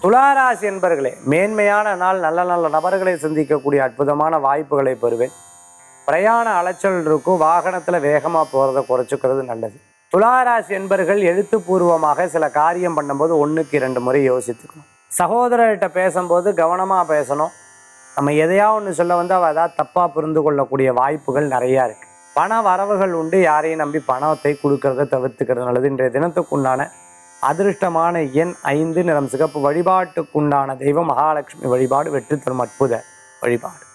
துளாராசி என்பர்களே மேன்மையான நாள் நல்ல நல்ல நபர்களை சந்திக்கக்கூடிய அற்புதமான வாய்ப்புகளை பெறுவேன் பிரயாண அலைச்சல் இருக்கும் வாகனத்தில் வேகமாக போகிறத குறைச்சிக்கிறது நல்லது துளாராசி என்பர்கள் எழுத்துப்பூர்வமாக சில காரியம் பண்ணும்போது ஒன்றுக்கு இரண்டு முறை யோசித்துக்கணும் சகோதரர்கிட்ட பேசும்போது கவனமாக பேசணும் நம்ம எதையா ஒன்று சொல்ல வந்து அவள் ஏதாவது தப்பாக புரிந்து கொள்ளக்கூடிய வாய்ப்புகள் நிறையா இருக்குது பண வரவுகள் உண்டு யாரையும் நம்பி பணத்தை கொடுக்கறத தவிர்த்துக்கிறது நல்லது இன்றைய தினத்துக்குண்டான அதிர்ஷ்டமான எண் ஐந்து நிறம் சிகப்பு வழிபாட்டுக்குண்டான தெய்வம் மகாலட்சுமி வழிபாடு வெற்றி தரும் அற்புத வழிபாடு